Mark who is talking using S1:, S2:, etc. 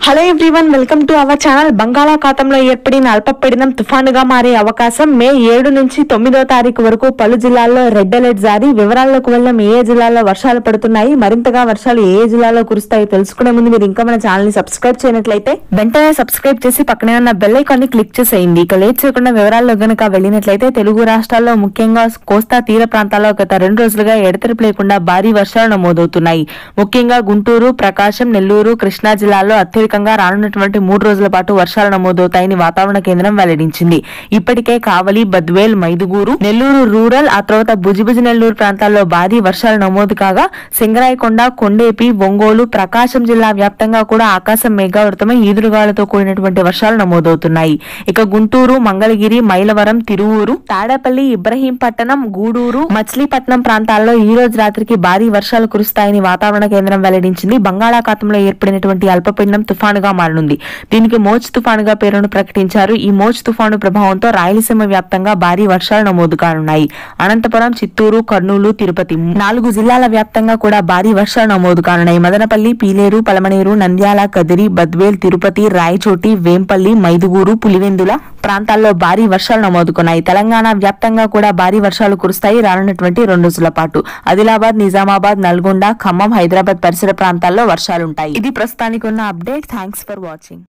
S1: hello everyone welcome to our channel బంగాళాఖాతంలో ఏర్పడిన అల్పపీడనం తుఫానుగా మారే అవకాశం మే ఏడు నుంచి తొమ్మిదో తారీఖు వరకు పలు జిల్లాల్లో రెడ్ అలర్ట్ జారీ వివరాల్లోకి వెళ్ళిన ఏ ఏ జిల్లాల్లో వర్షాలు పడుతున్నాయి మరింతగా వర్షాలు ఏ ఏ జిల్లాలో కురుస్తాయో తెలుసుకునే ముందు మీరు ఇంకా మన ఛానల్ ని సబ్స్క్రైబ్ చేయనట్లయితే వెంటనే సబ్స్క్రైబ్ చేసి పక్కనే ఉన్న బెల్ ఐకాన్ ని క్లిక్ చేసేయండి ఇక లేట్ చేయకుండా వివరాల్లో గనుక వెళ్ళినట్లయితే తెలుగు రాష్ట్రాల్లో ముఖ్యంగా కోస్తా తీర ప్రాంతాల్లో గత రెండు రోజులుగా ఎడతెరిపి లేకుండా భారీ వర్షాలు నమోదవుతున్నాయి ముఖ్యంగా గుంటూరు ప్రకాశం నెల్లూరు కృష్ణా జిల్లాల్లో అత్యధికంగా రానున్నటువంటి మూడు రోజుల పాటు వర్షాలు నమోదవుతాయని వాతావరణ కేంద్రం వెల్లడించింది ఇప్పటికే కావలి బద్వేల్ మైదుగూరు నెల్లూరు రూరల్ ఆ తర్వాత భుజిభుజి నెల్లూరు ప్రాంతాల్లో భారీ వర్షాలు నమోదు కాగా సింగరాయకొండ కొండేపి ఒంగోలు ప్రకాశం జిల్లా వ్యాప్తంగా కూడా ఆకాశం మేఘావృతమై ఈదురుగాలతో కూడినటువంటి వర్షాలు నమోదవుతున్నాయి ఇక గుంటూరు మంగళగిరి మైలవరం తిరువూరు తాడేపల్లి ఇబ్రహీంపట్నం గూడూరు మచిలీపట్నం ప్రాంతాల్లో ఈ రోజు రాత్రికి భారీ వర్షాలు కురుస్తాయని వాతావరణ కేంద్రం వెల్లడించింది బంగాళాఖాతంలో ఏర్పడినటువంటి అల్పపీడనం తుఫానుగా మారనుంది దీనికి మోచ్ తుఫానుగా పేరును ప్రకటించారు ఈ మోచ్ తుఫాను ప్రభావంతో రాయలసీమ వ్యాప్తంగా భారీ వర్షాలు నమోదు కానున్నాయి అనంతపురం చిత్తూరు కర్నూలు తిరుపతి నాలుగు జిల్లాల వ్యాప్తంగా కూడా భారీ వర్షాలు నమోదు కానున్నాయి మదనపల్లి పీలేరు పలమనేరు నంద్యాల కదిరి బద్వేల్ తిరుపతి రాయచోటి వేంపల్లి మైదుగూరు పులివెందుల ప్రాంతాల్లో భారీ వర్షాలు నమోదుకున్నాయి తెలంగాణ వ్యాప్తంగా కూడా భారీ వర్షాలు కురుస్తాయి రానున్నటువంటి రెండు రోజుల పాటు ఆదిలాబాద్ నిజామాబాద్ నల్గొండ ఖమ్మం హైదరాబాద్ పరిసర ప్రాంతాల్లో వర్షాలుంటాయి ఇది ప్రస్తుతానికి ఉన్న అప్డేట్ థ్యాంక్స్ ఫర్ వాచింగ్